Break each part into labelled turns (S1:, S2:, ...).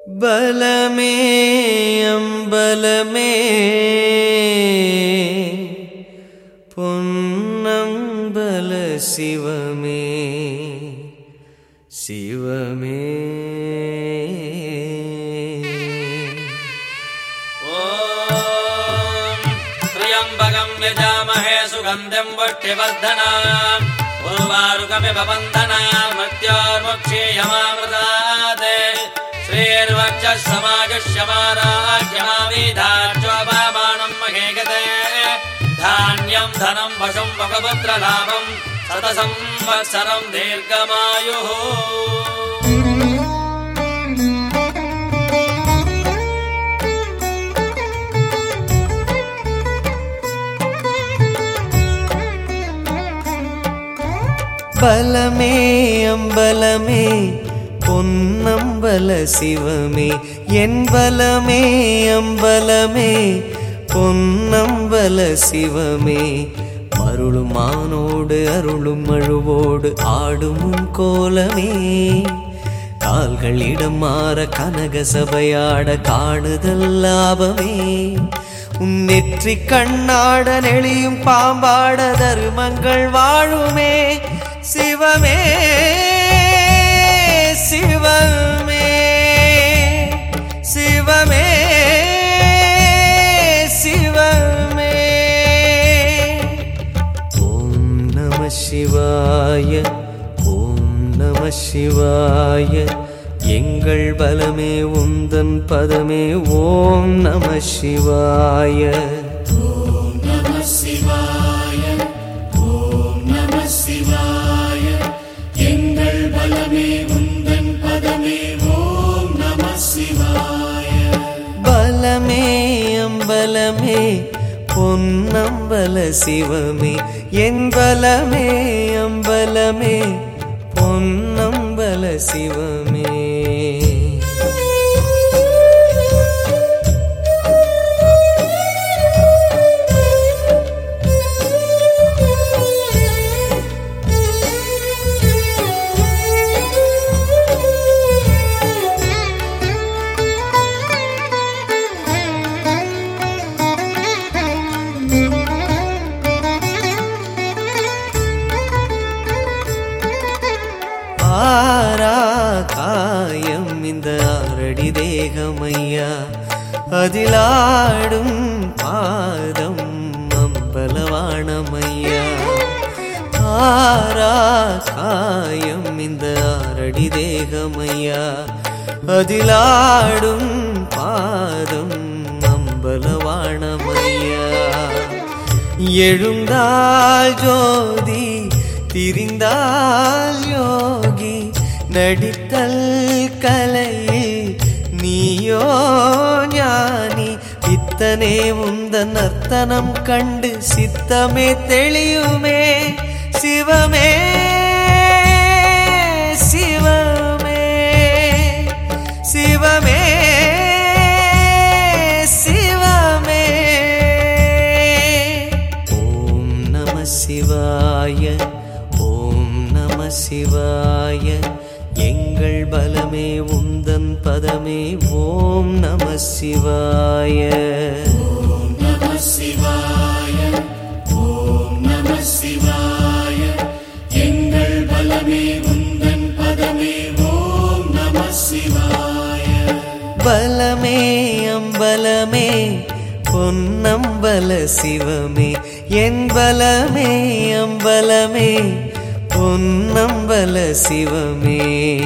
S1: பலமே அம்பலமே பொன்னம்பல சிவமே சிவமே
S2: ॐ त्र्यम्बकम् यजामहे सुगन्धिम् वट्टिवर्धनाम् उर्वारुकमिव बन्धनाम् मृत्योर्मुक्षीयमामृतात् श्रीर्वक्षः समागश्यमाराज्यमावीधार्चोपमानम् महे गते धान्यम् धनम् वशम् मुखपुत्रलाभम् शतसंवत्सरम् दीर्घमायुः
S1: பலமே அம்பலமே பொன்னம்பல சிவமே என் பலமே அம்பலமே பொன்னம்பல சிவமே மருளும் மானோடு அருளும் அழுவோடு ஆடும் உன் கோலமே கால்கள் இடம் மாற கனக சபையாட காணுதல் லாபமே உன் நெற்றி கண்ணாட நெளியும் பாம்பாட தருமங்கள் வாழுமே சிவமே சிவமே சிவமே சிவமே ஓம் நம சிவாய ஓம் நம சிவாய எங்கள் பலமே உந்தன் பதமே ஓம் நம சிவாய பலமே அம்பலமே பொன்னம்பல சிவமே என் பலமே அம்பலமே பொன்னம்பல சிவமே ஆரா காயம் இந்த ஆரடி தேகமையா அதிலாடும் பாதம் அம்பலவாணமையா ஆரா காயம் இந்த ஆரடி தேகமையா அதிலாடும் பாதம் அம்பலவாணமையா எழுந்தால் ஜோதி திரிந்தால் யோகி நடித்தல் கலையில் நீயோ ஞானி இத்தனே உந்த நர்த்தனம் கண்டு சித்தமே தெளியுமே சிவமே சிவமே சிவமே சிவமே ஓம் நம சிவாய ஓம் நம சிவாய எங்கள் பலமே உந்தன் பதமே ஓம் நம சிவாய பலமே அம்பலமே பொன்னம்பல சிவமே என் பலமே அம்பலமே பொன்னம்பல சிவமே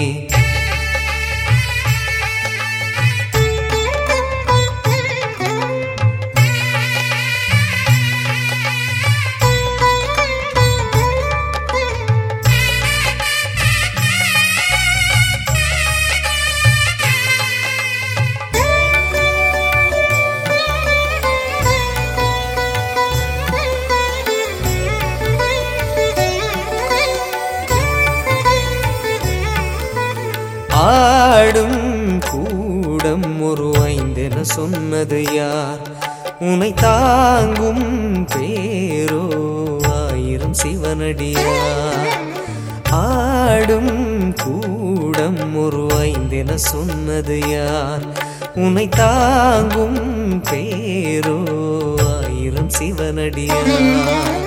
S1: ஆடும் கூடம் ஒரு ஐந்தென சொன்னது யார் உனை தாங்கும் பேரோ ஆயிரம் சிவனடியார் ஆடும் பாடும் கூடம் உருவாய்ந்தென சொன்னது யார் உன்னை தாங்கும் பேரோ ஆயிரம் சிவனடியார்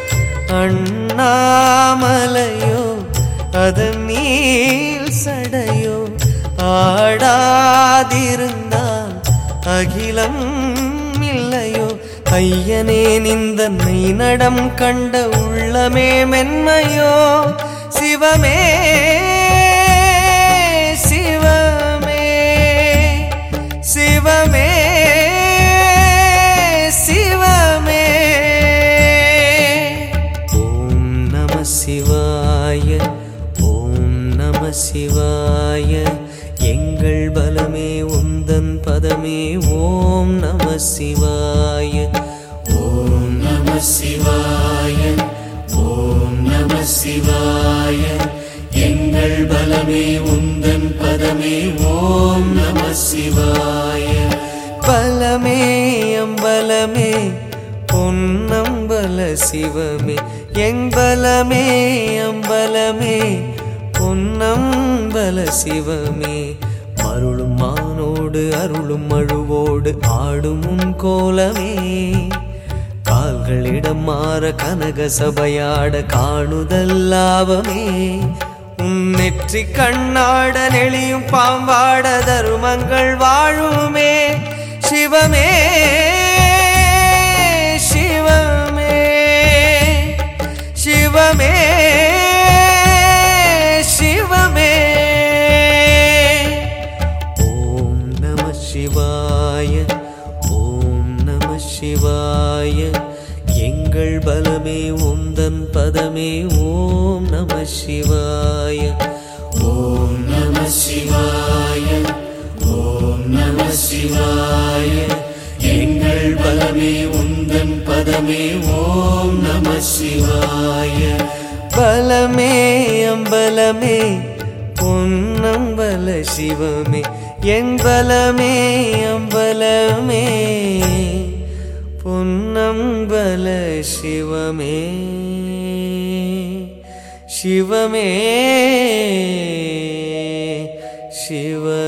S1: அண்ணாமலையோ அதன் நீள் சடையோ ஆடாதிருந்தால் அகிலம் இல்லையோ ஐயனே நிந்தன்னை நடம் கண்ட உள்ளமே மென்மையோ சிவமே சிவமே சிவமே சிவமே ஓம் நம சிவாய ஓம் நம சிவாய எங்கள் பலமே உந்தன் பதமே ஓம் நம சிவாய ஓம் நம சிவாய ஓம் நம சிவாய எங்கள் பலமே உந்தன் பதமே ஓம் நம சிவாய பலமே அம்பலமே பொன்னம்பல சிவமே எம்பலமே அம்பலமே பொன்னம்பல சிவமே மருளும் மானோடு அருளும் அழுவோடு ஆடும் உன் கோலமே கால்களிடம் மாற கனக சபையாட காணுதல் லாபமே உன் நெற்றி கண்ணாட நெளியும் பாம்பாட தருமங்கள் வாழுமே சிவமே சிவமே சிவமே சிவமே ஓம் நம சிவாய ஓம் நம சிவாய எங்கள் பலமே உந்தன் பதமே ஓம் நம சிவாய ஓம் நம சிவாய ஓம் நம சிவாய எங்கள் பலமே உந்தன் பதமே ஓம் நம சிவாய பலமே அம்பலமே பொன்னம்பல சிவமே என் பலமே அம்பலமே பொன்னம்பல சிவமே சிவமே சிவ